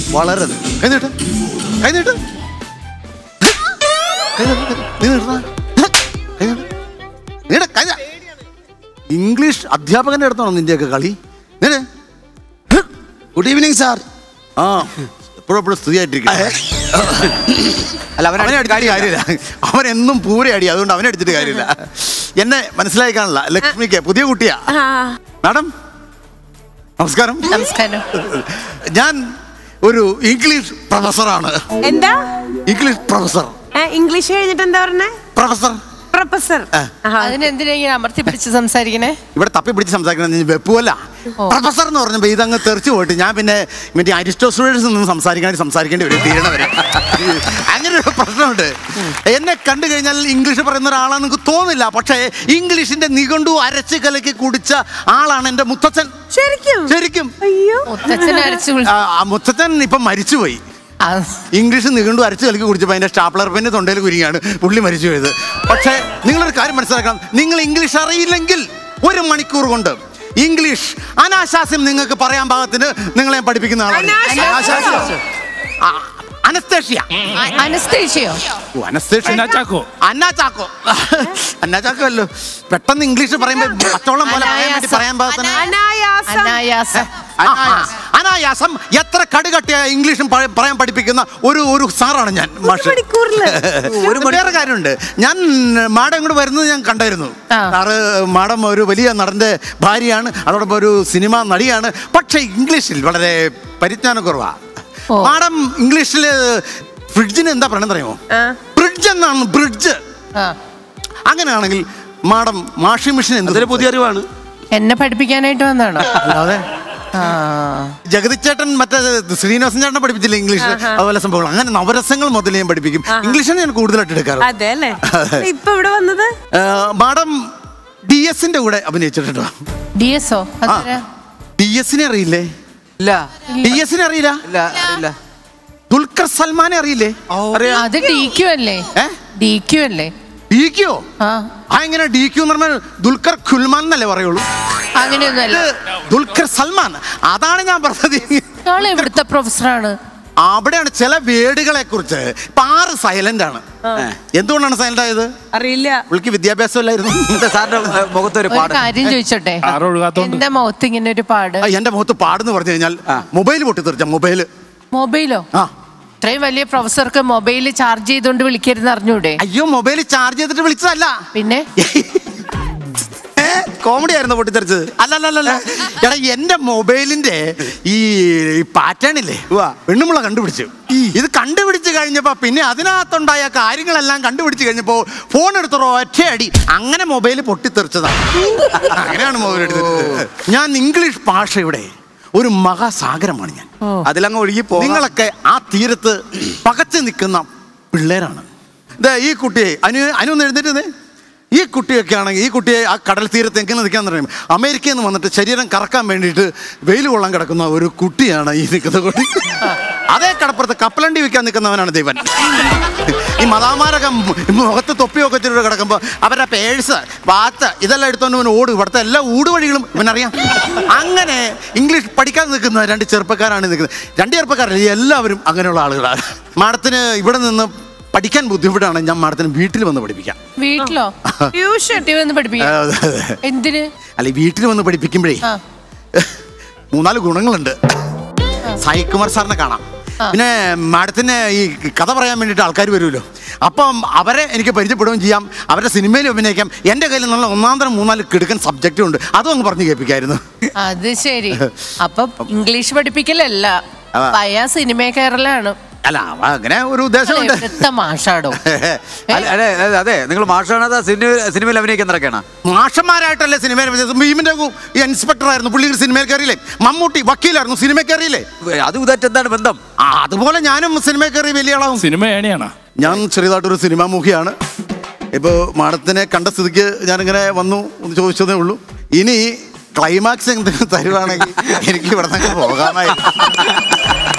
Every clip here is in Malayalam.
വളരരുത് കൈ നീട്ട് കൈ നീട്ട് കൈ നീട്ട്, നീ നീട്ടടാ. കൈ നീട്ട്. നീട്ട്, കൈ നീ- ഇംഗ്ലീഷ് അധ്യാപകന്റെ അടുത്താണോ നിന്റെയൊക്കെ കളി നീട്ട്. ഗുഡ് ഈവനിങ് സാർ ആ എപ്പോഴും എപ്പോഴും സ്തുതിയായിട്ടിരിക്കും അല്ല അവനെ അവനെ അടിച്ചിട്ട് കാര്യമില്ല അവൻ എന്നും പൂരെ അടി അതുകൊണ്ട് അവനെ അടിച്ചിട്ട് കാര്യമില്ല എന്നെ മനസ്സിലായി കാണില്ല ലക്ഷ്മിക്ക് പുതിയ കുട്ടിയാ ആ മാഡം നമസ്കാരം നമസ്കാരം ഞാൻ ഒരു ഇംഗ്ലീഷ് പ്രൊഫസറാണ് എന്താ ഇംഗ്ലീഷ് പ്രൊഫസർ ഏ, ഇംഗ്ലീഷ് കഴിഞ്ഞിട്ട് എന്താ പറഞ്ഞേ പ്രൊഫസർ പ്രൊഫസർ ആ. അതിനെന്തിനാ ഇങ്ങനെ അമർത്തി പിടിച്ച് സംസാരിക്കണേ ഇവിടെ തപ്പി പിടിച്ച് സംസാരിക്കണം വെപ്പുമല്ല പ്രൊഫസർ എന്ന് പറഞ്ഞപ്പോൾ ഇതങ്ങ് തെറിച്ചു പോയിട്ട് ഞാൻ പിന്നെ മറ്റേ അരിസ്റ്റോസ്റ്റോയിഡ്സ് നിന്ന് സംസാരിക്കാനായിട്ട് സംസാരിക്കേണ്ടി വരും തീരണവരെ അങ്ങനെ ഒരു പ്രശ്നമുണ്ട് എന്നെ കണ്ടു കഴിഞ്ഞാൽ ഇംഗ്ലീഷ് പറയുന്ന ഒരാളാണെന്ന് എനിക്ക് തോന്നില്ല പക്ഷേ ഇംഗ്ലീഷിന്റെ നിഘണ്ടു അരച്ച് കലക്കി കുടിച്ച ആളാണ് എൻ്റെ മുത്തച്ഛൻ ശരിക്കും ശരിക്കും അയ്യോ മുത്തച്ഛനെ അരച്ചു ആ, ആ മുത്തച്ഛൻ ഇപ്പം മരിച്ചുപോയി ഇംഗ്ലീഷ് നിഘണ്ടു അരച്ച് കലക്കി കുടിച്ചപ്പോൾ അതിന്റെ സ്റ്റാപ്ലർ പെന്ന് തൊണ്ടയിൽ കുരുങ്ങിയാണ് പുള്ളി മരിച്ചു പോയത് പക്ഷേ നിങ്ങളൊരു കാര്യം മനസ്സിലാക്കണം നിങ്ങൾ ഇംഗ്ലീഷ് അറിയില്ലെങ്കിൽ ഒരു മണിക്കൂർ കൊണ്ട് ഇംഗ്ലീഷ് അനാശാസ്യം നിങ്ങൾക്ക് പറയാൻ പാകത്തിന് നിങ്ങളെ ഞാൻ പഠിപ്പിക്കുന്ന ആളാണ് അനാശാസ്യം? ആ, അനസ്തേഷ്യ അനസ്തേഷ്യയോ ഓ, അനസ്തേഷ്യ അന്നാ ചാക്കോ. അന്നാ ചാക്കോ അന്നാ ചാക്കോ അല്ലോ പെട്ടെന്ന് ഇംഗ്ലീഷ് പറയുമ്പോൾ പച്ചവെള്ളം പോലെ പറയാൻ വേണ്ടി പറയാൻ പാകത്തിന് അനായാസം അനായാസം അനായാസം. അനായാസം എത്ര കടുകട്ടിയ ഇംഗ്ലീഷും പ- പറയാൻ പഠിപ്പിക്കുന്ന ഒരു ഒരു സാറാണ് ഞാൻ ഒരു മാഷ് മണിക്കൂറില് ഒരു വേറെ കാര്യമുണ്ട് ഞാൻ മാഡം ഇങ്ങോട്ട് വരുന്നത് ഞാൻ കണ്ടായിരുന്നു ആ. സാറ് മാഡം ഒരു വലിയ നടന്റെ ഭാര്യയാണ് അതോടൊപ്പം ഒരു സിനിമ നടിയാണ് പക്ഷേ ഇംഗ്ലീഷിൽ വളരെ പരിജ്ഞാനം കുറവാ ഓ. മാഡം ഇംഗ്ലീഷിൽ ഫ്രിഡ്ജിന് എന്താ പറയണെന്ന് അറിയുമോ ആ. ബ്രിഡ്ജ് എന്നാണ് ബ്രിഡ്ജ് ആ അങ്ങനെയാണെങ്കിൽ മാഡം വാഷിംഗ് മെഷീൻ എന്ത് അതൊരു പുതിയ അറിവാണ് എന്നെ പഠിപ്പിക്കാനായിട്ട് വന്നാണോ അല്ലാതെ ആ ജഗതി ചേട്ടൻ മറ്റേ ശ്രീനിവാസൻ ചേട്ടനെ പഠിപ്പിച്ചില്ല ഇംഗ്ലീഷ് അതുപോലെ സംഭവങ്ങൾ അങ്ങനെ നവരസങ്ങൾ മുതൽ ഞാൻ പഠിപ്പിക്കും ഇംഗ്ലീഷാണ് ഞാൻ കൂടുതലായിട്ട് എടുക്കാറ് അതെ അല്ലേ ഇപ്പൊ ഇവിടെ വന്നത് മാഡം ഡി എസിന്റെ കൂടെ അഭിനയിച്ചിട്ടുണ്ടോ ഡി എസ് ഒ ഡി എസിനെ അറിയില്ലേ ഇല്ല ഡി എസിനെ അറിയില്ല ഇല്ല ഇല്ല ദുൽഖർ സൽമാനെ അറിയില്ലേ അറിയാം അത് ഡി ക്യു അല്ലേ ഏ? ഡി ക്യു അല്ലേ ഡി ക്യു ആ ആ എങ്ങനെ ഡി ക്യു എന്ന് പറഞ്ഞാൽ ദുൽഖർ ഖുൽമാൻ എന്നല്ലേ പറയുള്ളൂ അങ്ങനെയൊന്നുമല്ല ഇത് ദുൽഖർ സൽമാൻ അതാണ് ഞാൻ പറഞ്ഞത് നാളെ ഇവിടുത്തെ പ്രൊഫസറാണ് അവിടെയാണ് ചില വേടുകളെ കുറിച്ച് ഇപ്പൊ ആറ് സൈലന്റ് ആണ് എന്തുകൊണ്ടാണ് സൈലന്റ് ആയത് അറിയില്ല പുള്ളിക്ക് വിദ്യാഭ്യാസം ഇല്ലായിരുന്നു എന്താ സാറിന്റെ ഏ, മുഖത്തൊരു ഒരു പാട് കാര്യം ചോദിച്ചോട്ടെ ആറ് ഒഴുകാത്തോണ്ട്. എന്റെ മുഖത്ത് ഇങ്ങനെ ഒരു പാട് ആ, എന്റെ മുഖത്ത് പാടെന്ന് പറഞ്ഞു കഴിഞ്ഞാൽ മൊബൈൽ പൊട്ടിത്തെറിച്ച മൊബൈൽ മൊബൈലോ ആ ഇത്രയും വലിയ പ്രൊഫസർക്ക് മൊബൈൽ ചാർജ് ചെയ്തോണ്ട് വിളിക്കരുന്ന് അറിഞ്ഞൂടെ അയ്യോ മൊബൈൽ ചാർജ് ചെയ്തിട്ട് വിളിച്ചതല്ല പിന്നെ കോമഡി ആയിരുന്നു പൊട്ടിത്തെറിച്ചത് അല്ലല്ലല്ല എടാ എന്റെ മൊബൈലിന്റെ ഈ പാറ്റേൺ ഇല്ലേ പെണ്ണുമുള്ള കണ്ടുപിടിച്ചു ഇത് കണ്ടുപിടിച്ച് കഴിഞ്ഞപ്പോ പിന്നെ അതിനകത്തുണ്ടായ കാര്യങ്ങളെല്ലാം കണ്ടുപിടിച്ച് കഴിഞ്ഞപ്പോ ഫോൺ എടുത്തോ ഒറ്റയടി അങ്ങനെ മൊബൈൽ പൊട്ടിത്തെറിച്ചതാണ് അങ്ങനെയാണ് മൊബൈൽ എടുത്തത് ഞാൻ ഇംഗ്ലീഷ് ഭാഷയുടെ ഒരു മഹാസാഗരമാണ് ഞാൻ അതിലങ്ങ് ഒഴുകി പോ നിങ്ങളൊക്കെ ആ തീരത്ത് പകച്ചു നിൽക്കുന്ന പിള്ളേരാണ് ദേ ഈ കുട്ടിയെ അനു അനു ഒന്ന് എഴുന്നേറ്റ് നിന്നേ. ഈ കുട്ടിയൊക്കെ ആണെങ്കിൽ ഈ കുട്ടിയെ ആ കടൽ തീരത്ത് എങ്ങനെ നിൽക്കാൻ പറയും അമേരിക്കയിൽ നിന്ന് വന്നിട്ട് ശരീരം കറക്കാൻ വേണ്ടിയിട്ട് വെയിൽ കൊള്ളാൻ കിടക്കുന്ന ഒരു കുട്ടിയാണ് ഈ നിൽക്കുന്ന കുട്ടി അതേ കടപ്പുറത്ത് കപ്പലണ്ടി വിൽക്കാൻ നിൽക്കുന്നവനാണ് ദൈവൻ ഈ മതാമാരൊക്കെ മുഖത്ത് തൊപ്പിയൊക്കെ വെച്ചിട്ട് കിടക്കുമ്പോൾ അവരുടെ പേഴ്സ് വാച്ച് ഇതെല്ലാം എടുത്തോണ്ട് ഇവൻ ഓടും ഇവിടുത്തെ എല്ലാ ഊടുവഴികളും ഇവനറിയാം അങ്ങനെ ഇംഗ്ലീഷ് പഠിക്കാൻ നിൽക്കുന്ന രണ്ട് ചെറുപ്പക്കാരാണ് നിൽക്കുന്നത് രണ്ട് ചെറുപ്പക്കാരല്ല ഈ എല്ലാവരും അങ്ങനെയുള്ള ആളുകളാണ് മാഡത്തിന് ഇവിടെ നിന്ന് പഠിക്കാൻ ബുദ്ധിമുട്ടാണ് ഞാൻ മാഡത്തിന് വീട്ടിൽ വന്ന് പഠിപ്പിക്കാം വീട്ടിലോ ട്യൂഷൻ വീട്ടിൽ വന്ന് പഠിപ്പിക്കാം അതെ, അതെ. എന്തിന് അല്ല ഈ വീട്ടിൽ വന്ന് പഠിപ്പിക്കുമ്പോഴേ ആ മൂന്നാല് ഗുണങ്ങളുണ്ട് സായികുമാർ സാറിനെ കാണാം പിന്നെ മാഡത്തിന് ഈ കഥ പറയാൻ വേണ്ടിയിട്ട് ആൾക്കാർ വരുമല്ലോ അപ്പം അവരെ എനിക്ക് പരിചയപ്പെടുകയും ചെയ്യാം അവരുടെ സിനിമയിൽ അഭിനയിക്കാം എൻ്റെ കയ്യിൽ നല്ല ഒന്നാം തരം മൂന്നാല് കിടുക്കൻ സബ്ജക്റ്റും ഉണ്ട് അതും അങ്ങ് പറഞ്ഞു കേൾപ്പിക്കായിരുന്നു അത് ശരി അപ്പൊ ഇംഗ്ലീഷ് പഠിപ്പിക്കലല്ല ആ. പയ്യ സിനിമ കയറലാണ് അല്ല അവ അങ്ങനെ ഒരു ഉദ്ദേശമുണ്ട് എവിടുത്തെ മാഷാടോ അല്ല, അതെ അതെ, അതെ നിങ്ങൾ മാഷാണ് അതാ സിനിമ സിനിമയിൽ അഭിനയിക്കാൻ തിരക്കാണ് മാഷന്മാരായിട്ടല്ലേ സിനിമയിൽ ഭീമിന്റെ ഈ ഇൻസ്പെക്ടർ ആയിരുന്നു പുള്ളി സിനിമയിൽ കയറിയില്ലേ മമ്മൂട്ടി വക്കീലായിരുന്നു സിനിമയിൽ കയറിയില്ലേ അത് ഇതായിട്ട് എന്താണ് ബന്ധം ആ, അതുപോലെ ഞാനും സിനിമയിൽ കയറി വലിയ ആളാവും സിനിമ ഏണിയാണോ ഞാൻ ചെറിയതായിട്ടൊരു സിനിമാമുഖിയാണ് ഇപ്പോൾ മാഡത്തിനെ കണ്ട സ്ഥിതിക്ക് ഞാനിങ്ങനെ വന്നു ഒന്ന് ചോദിച്ചതേ ഉള്ളൂ ഇനി ക്ലൈമാക്സ് എന്തെങ്കിലും തരുവാണെങ്കിൽ എനിക്ക് ഇവിടെ നിന്ന് പോകാമായി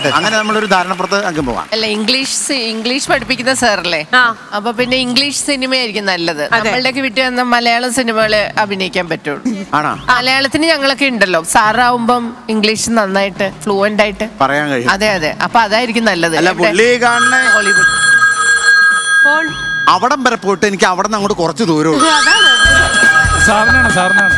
അങ്ങനെ നമ്മളൊരു ധാരണപ്പുറത്ത് അങ്ങ് പോവാം അല്ല ഇംഗ്ലീഷ് സി- ഇംഗ്ലീഷ് പഠിപ്പിക്കുന്ന സാറല്ലേ ആ. അപ്പൊ പിന്നെ ഇംഗ്ലീഷ് സിനിമയായിരിക്കും നല്ലത് നമ്മളുടെയൊക്കെ വീട്ടിൽ വന്ന മലയാളം സിനിമകള് അഭിനയിക്കാൻ പറ്റുള്ളൂ ആണോ മലയാളത്തിന് ഞങ്ങളൊക്കെ ഉണ്ടല്ലോ സാറാവുമ്പം ഇംഗ്ലീഷ് നന്നായിട്ട് ഫ്ലുവന്റ് ആയിട്ട് പറയാൻ കഴിയും അതെ അതെ അപ്പൊ അതായിരിക്കും നല്ലത് അല്ല എവിടെ? പുള്ളി കാണുന്ന ഹോളിവുഡ് ഫോൺ അവിടം വരെ പോയിട്ട് എനിക്ക് അവിടെ നിന്ന് അങ്ങോട്ട് കുറച്ച് ദൂരമുള്ളൂ അതാണ് സാറിനാണ് സാറിനാണ്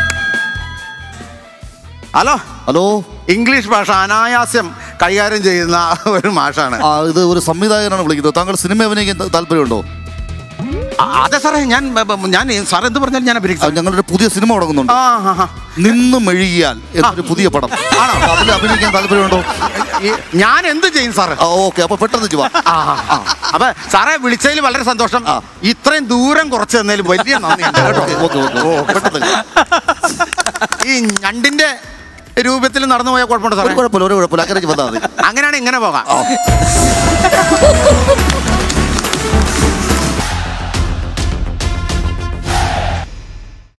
ഹലോ ഹലോ ഇംഗ്ലീഷ് ഭാഷ അനായാസ്യം കൈകാര്യം ചെയ്യുന്ന ഒരു മാഷാണ് ആ ഇത് ഒരു സംവിധായകനാണ് വിളിക്കുന്നത് താങ്കൾ സിനിമ അഭിനയിക്കാൻ ത- താല്പര്യമുണ്ടോ ആ, അതെ സാറേ ഞാൻ ബ- ബ- ഞാൻ സാർ എന്ത് പറഞ്ഞാലും ഞാൻ ആ, അഭിനയിക്കും ഞങ്ങളൊരു പുതിയ സിനിമ തുടങ്ങുന്നുണ്ട് ആ ആ, ആ. നിന്ന് മെഴുകിയാൽ എന്നൊരു പുതിയ പടം ആണോ? അതിൽ അഭിനയിക്കാൻ താല്പര്യമുണ്ടോ ഈ- ഞാൻ എന്ത് ചെയ്യും സാറ് ആ ഓക്കെ അപ്പൊ പെട്ടെന്ന് ചുവാ ആ, ആ. അപ്പൊ സാറേ വിളിച്ചതിൽ വളരെ സന്തോഷം ഇത്രയും ദൂരം കുറച്ച് തന്നതിൽ വലിയ നന്ദിയുണ്ട് കേട്ടോ ഓക്കെ ഓക്കെ പെട്ടെന്ന് ഈ ഞണ്ടിന്റെ രൂപത്തിൽ നടന്നു പോയാൽ കുഴപ്പമുണ്ടോ ഒരു സാറേ കുഴപ്പമില്ല ഒരു കുഴപ്പമില്ല അക്കരയ്ക്ക് വന്നാൽ മതി അങ്ങനെയാണ് ഇങ്ങനെ പോകാം